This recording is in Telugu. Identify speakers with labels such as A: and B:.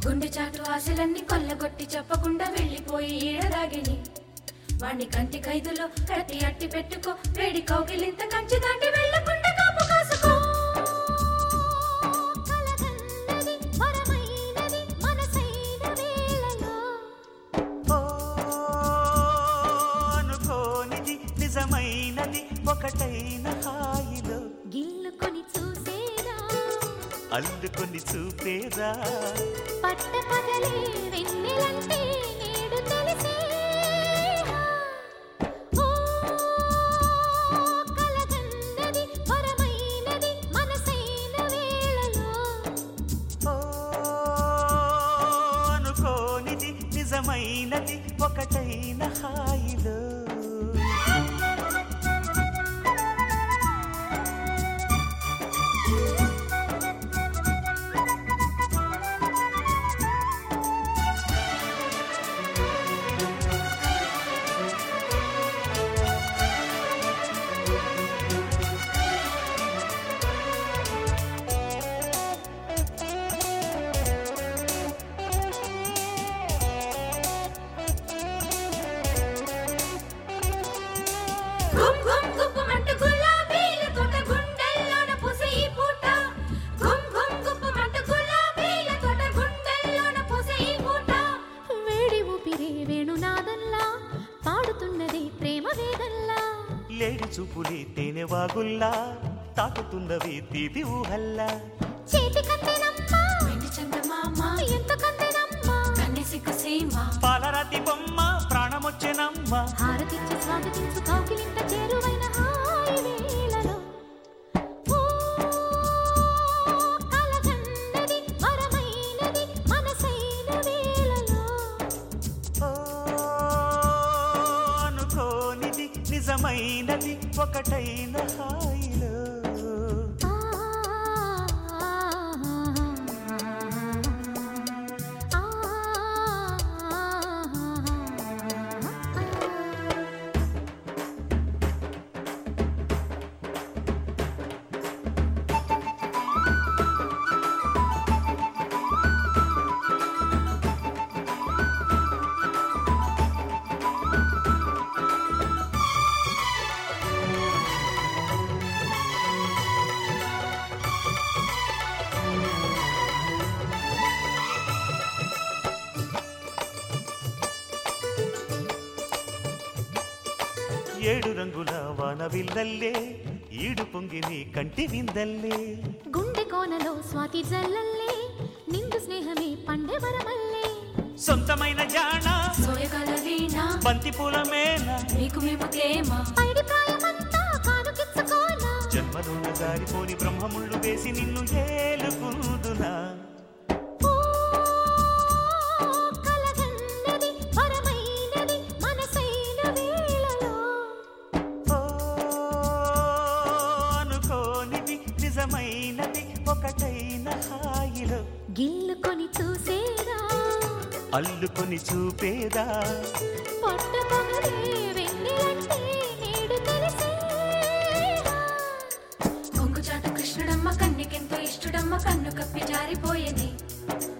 A: గుండె చాటు ఆశలన్నీ కొల్లగొట్టి చెప్పకుండా వెళ్ళిపోయి ఈడదాగిని వాణ్ణి కంటి ఖైదులో కట్టి అట్టి పెట్టుకో వేడి కౌగిలింత కంచి దాటి వెళ్ళకుండా కాపు కాసుకో
B: కలగన్నది వరమైనది మనసైన వేళలో
C: ఓ అనుకోనిది నిజమైనది ఒకటైన హాయిలో
B: గిల్లుకొని చూసేరా
C: అల్లుకొని చూపేరా
B: పట్ట పగలే వెన్నెలంటే నేడు తెలిసేరా ఓ కలగన్నది వరమైనది మనసైన వేళలో
C: ఓ అనుకోనిది నిజమైనది ఒకటైన హాయిలో
A: గుమ్ గుమ్ గుప్పమంటూ గులాబీల తోట గుండెల్లోన పూసే ఈ పూట గుమ్ గుమ్ గుప్పమంటూ గులాబీల తోట గుండెల్లోన పూసే ఈ పూట
B: వేడి ఊపిరి వేణునాదంలా పాడుతున్నది ప్రేమ వేదల్లా
C: లేడి చూపులే తేనె వాగుల్లా తాకుతున్నవి తీపి ఊహల్లా
B: చేతి కందెనమ్మా
A: వెండి చందమామ
B: ఎంత కందెనమ్మా
A: కన్నె సిగ్గు సీమ
C: పాలరాతి బొమ్మ ప్రాణమొచ్చెనమ్మ
B: హారతిచ్చి స్వాగతించు కౌకిలింత చేరువైన హాయి వేళలో ఓ కలగన్నది వరమైనది మనసైన వేళలో
C: ఓ అనుకోనిది నిజమైనది ఒకటైన హాయిలో
B: ఆ
C: ఏడు రంగుల వానవిల్లల్లే ఈడు పొంగి నీ కంటి విందల్లే
B: గుండె కోనలో స్వాతి జల్లల్లే నిండు స్నేహమే పండె వరమల్లే
C: సొంతమైన జాణ
A: సోయగల వీణ
C: బంతి పూల మేన
A: నీకు మేము తేమ
B: పైడి ప్రాయమంతా కానుకిచ్చుకోనా
C: జన్మలోన జారిపోని బ్రహ్మముళ్ళు వేసి నిన్ను ఏలుకుందునా
B: ఓ కలగన్నది వరమైనది మనసైన వేళలో
C: ఓ అనుకోనిది నిజమైనది ఒకటైన హాయిలో
B: గిల్లుకొని చూసేరా
C: అల్లుకొని చూపేదా
B: పొట్ట పగలే వెన్నెలంటే నేడు తెలిసేరా
A: కొంగు చాటు కృష్ణుడమ్మ కన్నెకెంతో ఇష్టడమ్మ కన్ను కప్పి జారిపోయేది